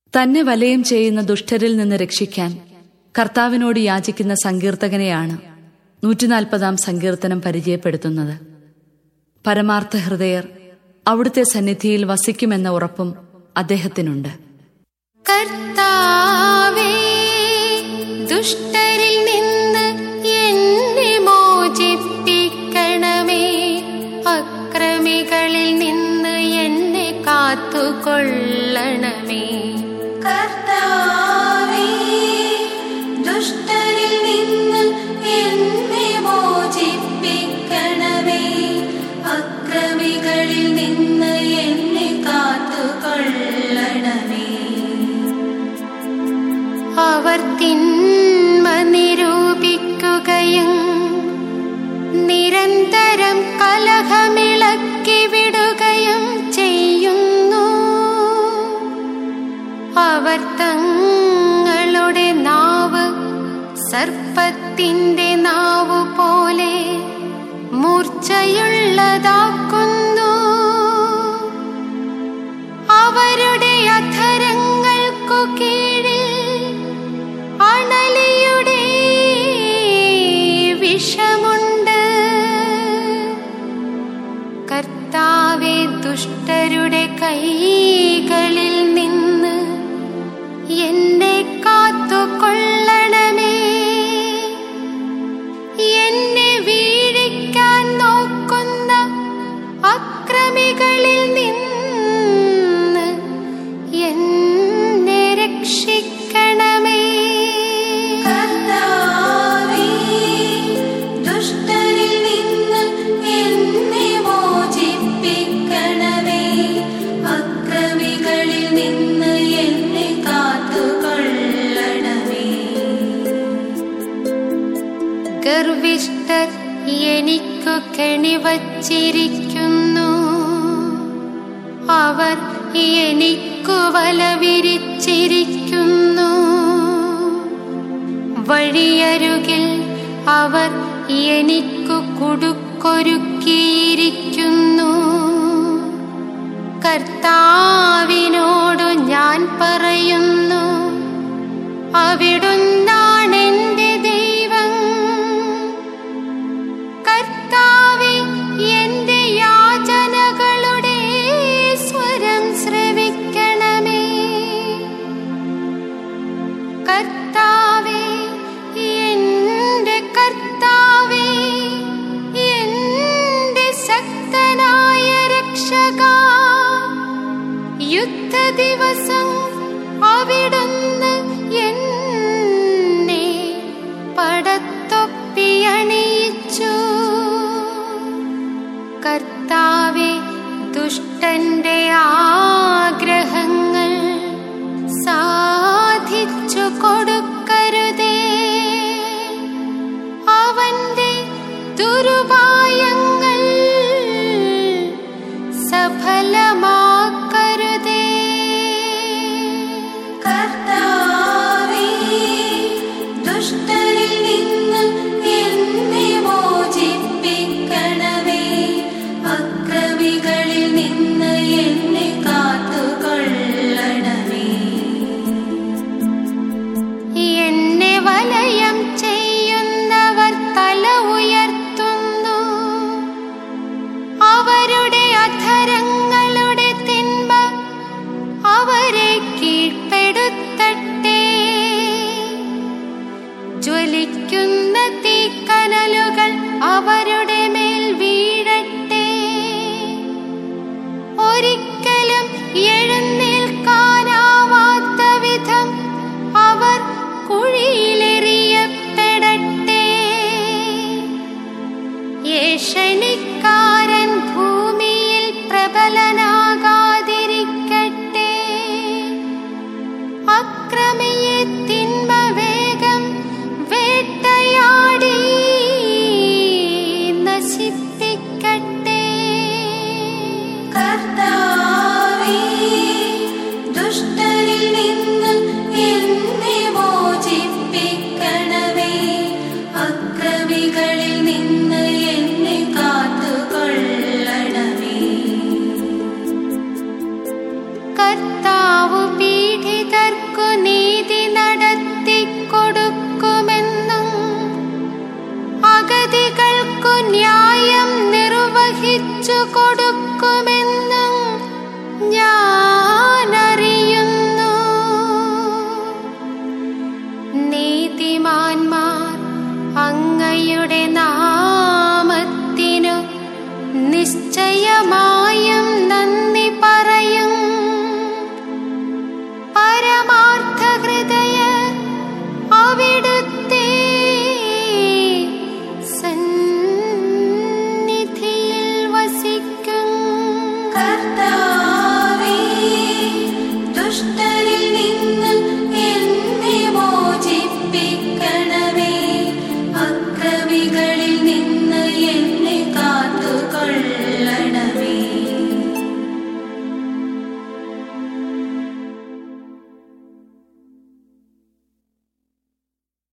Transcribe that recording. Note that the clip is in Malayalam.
തന്നെ വലയം ചെയ്യുന്ന ദുഷ്ടരിൽ നിന്ന് രക്ഷിക്കാൻ കർത്താവിനോട് യാചിക്കുന്ന സങ്കീർത്തകനെയാണ് നൂറ്റിനാൽപ്പതാം സങ്കീർത്തനം പരിചയപ്പെടുത്തുന്നത് പരമാർത്ഥ ഹൃദയർ അവിടുത്തെ സന്നിധിയിൽ വസിക്കുമെന്ന ഉറപ്പും അദ്ദേഹത്തിനുണ്ട് കർത്താവേ ദുഷ്ടരിൽ നിന്ന് എന്നെ മോചിപ്പിക്കണമേ അക്രമികളിൽ നിന്ന് എന്നെ കാത്തുകൊള്ളണമേ കർത്താവേ ദുഷ്ടരിൽ നിന്ന് എന്നെ മോചിപ്പിക്കണമേ അക്രമികളിൽ നിന്ന് എന്നെ കാത്തുകൊള്ളണമേ അവർ തിന്മ നിരൂപിക്കുകയും നിരന്തരം കലഹമിളക്കി വിടുകയും ചെയ്യുന്നു അവർ തങ്ങളുടെ നാവ് സർപ്പത്തിന്റെ നാവു പോലെ മൂർച്ചയുള്ളതാക്കുന്നു അവരുടെ അധരങ്ങൾക്കു കീഴിൽ അണലിയുടെ വിഷമുണ്ട് കർത്താവെ ദുഷ്ടരുടെ കൈകളിൽ നിന്ന് എന്നെ കാത്തുകൊള്ളണമേ എന്നെ വീഴിക്കാൻ നോക്കുന്ന അക്രമികളിൽ നിന്ന് എന്നെ രക്ഷിക്കണമേ കർത്താവേ ദുഷ്ടരിൽ നിന്ന് എന്നെ മോചിപ്പിക്കണമേ അക്രമികളിൽ നിന്ന് എന്നെ കാത്തുകൊള്ളണമേ ഗർവിഷ്ഠർ എനിക്കു കെണിവച്ചിരിക്കുന്നു അവർ എനിക്കു വല വിരിച്ചിരിക്കുന്നു വഴിയരുകിൽ അവർ എനിക്കു കുടുക്കൊരുക്കിയിരിക്കുന്നു കർത്താവിനോടു ഞാൻ പറയുന്നു അവിടുന്നാണെന്റെ ദൈവം കർത്താവെ എന്റെ യാചനകളുടെ സ്വരം ശ്രവിക്കണമേ കർത്താവെ എന്റെ കർത്താവെ എന്റെ ശക്തനായ രക്ഷക യുദ്ധ ദിവസം അവിടുന്ന് എന്നെ പടത്തൊപ്പിയണിയിച്ചു കർത്താവെ ദുഷ്ടന്റെ ആഗ്രഹങ്ങൾ സാധിച്ചു കൊടുക്കരുതേ അവന്റെ ദുരുപായങ്ങൾ സഫലമാക്കരുതേ കർത്താവേ ദുഷ്ടരിൽ നിന്ന് എന്നെ മോചിപ്പിക്കണമേ അക്രമികളിൽ നിന്ന് എന്നെ കാത്തുകൊള്ളണമേ എന്നെ വലയം ചെയ്യുന്നവർ തല ഉയർത്തുന്നു അവരുടെ അധരങ്ങളുടെ തിന്മ അവരെ കീഴ്പ്പെടുത്തട്ടെ ജ്വലിക്കുന്ന തീക്കനലുകൾ അവരുടെ മേൽ വീഴട്ടെ ഒരിക്കലും എഴുന്നേൽക്കാനാവാത്ത വിധം അവർ കുഴിയിലെറിയപ്പെടട്ടെ ഏഷണിക്കാരൻ ഭൂമിയിൽ പ്രബലനാകാതിരിക്കട്ടെ അക്രമിയെ തിന്മ വേഗം വേട്ടയാടി ജനങ്ങൾക്കു ന്യായം നിർവഹിച്ചു കൊടുക്കുമെന്നും ഞാൻ